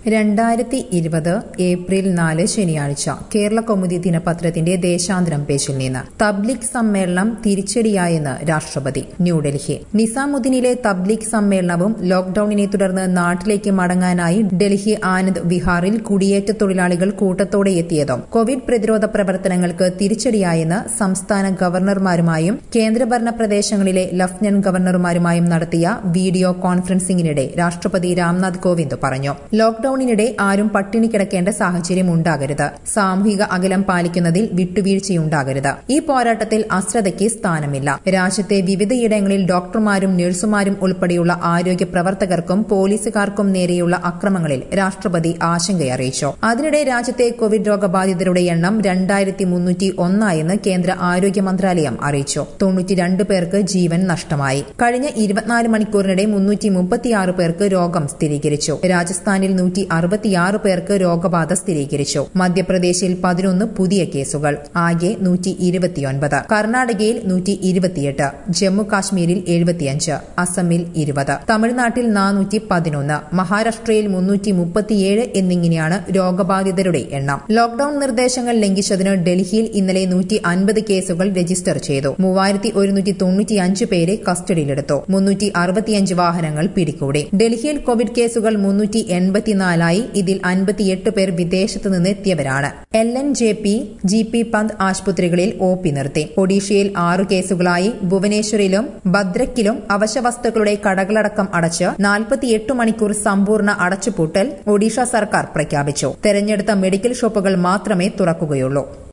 രണ്ടായിരത്തി ഇരുപത് ഏപ്രിൽ നാല് ശനിയാഴ്ച കേരള കൗമുദി ദിനപത്രത്തിന്റെ ദേശാന്തരം പേജിൽ നിന്ന് തബ്ലിക് സമ്മേളനം തിരിച്ചടിയായെന്ന് രാഷ്ട്രപതി ന്യൂഡൽഹി നിസാമുദ്ദീനിലെ തബ്ലിക് സമ്മേളനവും ലോക്ഡൌണിനെ തുടർന്ന് നാട്ടിലേക്ക് മടങ്ങാനായി ഡൽഹി ആനന്ദ് വിഹാറിൽ കുടിയേറ്റ തൊഴിലാളികൾ കൂട്ടത്തോടെ എത്തിയതും കോവിഡ് പ്രതിരോധ പ്രവർത്തനങ്ങൾക്ക് തിരിച്ചടിയായെന്ന് സംസ്ഥാന ഗവർണർമാരുമായും കേന്ദ്രഭരണ പ്രദേശങ്ങളിലെ ലഫ്റ്റനന്റ് ഗവർണർമാരുമായും നടത്തിയ വീഡിയോ കോൺഫറൻസിംഗിനിടെ രാഷ്ട്രപതി രാംനാഥ് കോവിന്ദ് പറഞ്ഞു ലോക്ഡൌണിനിടെ ആരും പട്ടിണി കിടക്കേണ്ട സാഹചര്യം ഉണ്ടാകരുത് സാമൂഹിക അകലം പാലിക്കുന്നതിൽ വിട്ടുവീഴ്ചയുണ്ടാകരുത് ഈ പോരാട്ടത്തിൽ അശ്രദ്ധയ്ക്ക് സ്ഥാനമില്ല രാജ്യത്തെ വിവിധയിടങ്ങളിൽ ഡോക്ടർമാരും നഴ്സുമാരും ഉൾപ്പെടെയുള്ള ആരോഗ്യ പ്രവർത്തകർക്കും പോലീസുകാർക്കും നേരെയുള്ള അക്രമങ്ങളിൽ രാഷ്ട്രപതി ആശങ്കയറിയിച്ചു അതിനിടെ രാജ്യത്തെ കോവിഡ് രോഗബാധിതരുടെ എണ്ണം രണ്ടായിരത്തി മുന്നൂറ്റി ഒന്നായെന്ന് കേന്ദ്ര ആരോഗ്യ മന്ത്രാലയം അറിയിച്ചു തൊണ്ണൂറ്റിരണ്ട് പേർക്ക് ജീവൻ നഷ്ടമായി കഴിഞ്ഞ ഇരുപത്തിനാല് മണിക്കൂറിനിടെ മുന്നൂറ്റി മുപ്പത്തിയാറ് പേർക്ക് രോഗം സ്ഥിരീകരിച്ചു രാജസ്ഥാനിൽ നൂറ്റി അറുപത്തിയാറ് പേർക്ക് രോഗബാധ സ്ഥിരീകരിച്ചു മധ്യപ്രദേശിൽ പതിനൊന്ന് പുതിയ കേസുകൾ ആകെ നൂറ്റി ഇരുപത്തിയൊൻപത് കർണാടകയിൽ നൂറ്റി ഇരുപത്തിയെട്ട് ജമ്മു കാശ്മീരിൽ എഴുപത്തിയഞ്ച് അസമിൽ ഇരുപത് തമിഴ്നാട്ടിൽ നാനൂറ്റി പതിനൊന്ന് മഹാരാഷ്ട്രയിൽ മുന്നൂറ്റി മുപ്പത്തിയേഴ് എന്നിങ്ങനെയാണ് രോഗബാധിതരുടെ എണ്ണം ലോക്ഡൌൺ നിർദ്ദേശങ്ങൾ ലംഘിച്ചതിന് ഡൽഹിയിൽ ഇന്നലെ നൂറ്റി അൻപത് കേസുകൾ രജിസ്റ്റർ ചെയ്തു മൂവായിരത്തി ഒരുന്നൂറ്റി തൊണ്ണൂറ്റിയഞ്ച് പേരെ കസ്റ്റഡിയിലെടുത്തു മുന്നൂറ്റി അറുപത്തിയഞ്ച് വാഹനങ്ങൾ പിടികൂടി ഡൽഹിയിൽ കോവിഡ് കേസുകൾ മുന്നൂറ്റി എൺപത്തിനാലായി ഇതിൽ അൻപത്തിയെട്ട് പേർ വിദേശത്ത് നിന്ന് എത്തിയവരാണ് L N J P G P Pant ആശുപത്രികളിൽ ഒ പി നിർത്തി ഒഡീഷയിൽ ആറു കേസുകളായി ഭുവനേശ്വറിലും ഭദ്രക്കിലും അവശ്യവസ്തുക്കളുടെ കടകളടക്കം അടച്ച് നാൽപ്പത്തിയെട്ട് മണിക്കൂർ സമ്പൂർണ്ണ അടച്ചുപൂട്ടൽ ഒഡീഷ സർക്കാർ പ്രഖ്യാപിച്ചു തെരഞ്ഞെടുത്ത മെഡിക്കൽ ഷോപ്പുകൾ മാത്രമേ തുറക്കുകയുള്ളൂ